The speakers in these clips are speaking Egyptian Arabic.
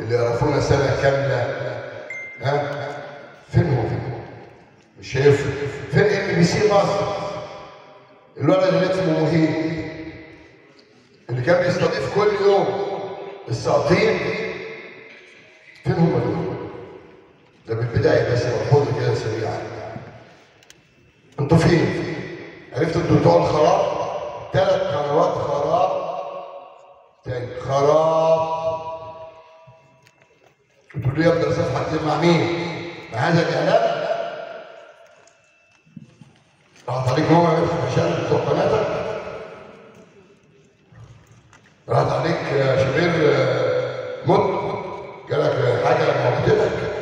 اللي يعرفونا سنه كامله ها فين هو مش شايف فين ام بي سي مصر الولد اللي اسمه مهيب اللي كان بيستضيف كل يوم الساقطين فين هم دول؟ ده بالبدايه بس ملحوظه كده سريعه انتوا فين؟ عرفتوا انتوا بتوع الخراب؟ ثلاث قنوات خراب تاني خراب قلت له يا ابني الاستاذ حكيم مع مين؟ مع هذا الاعلام؟ راحت عليك ماما يفتح عشان بتوع قناتك؟ راحت عليك يا شبير آه، مت جالك حاجه لما وقتك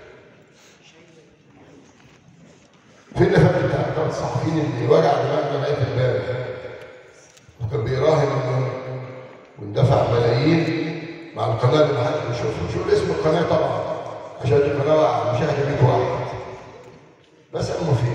فين اللي فاكر بتاع بتاع الصحفيين اللي وجع دماغنا لغايه امبارح وكان بيراهن انه واندفع ملايين مع القناه اللي محدش بيشوفها مش هقول اسم القناه طبعا عشان القناه مشاهده 100 واحد بس هم فين؟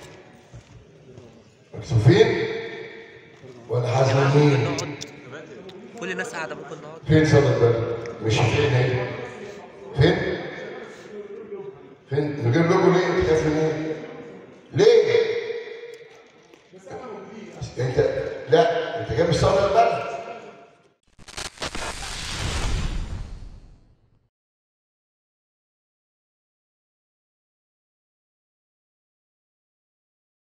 مكسوفين ولا حزنين؟ كل الناس قاعده ممكن نقعد فين صدى البلد؟ مش فين هي؟ فين؟ فين؟ من غير لوجو ليه؟ انت خايف من ايه؟ ليه؟ انت لا انت جاي مش صدى البلد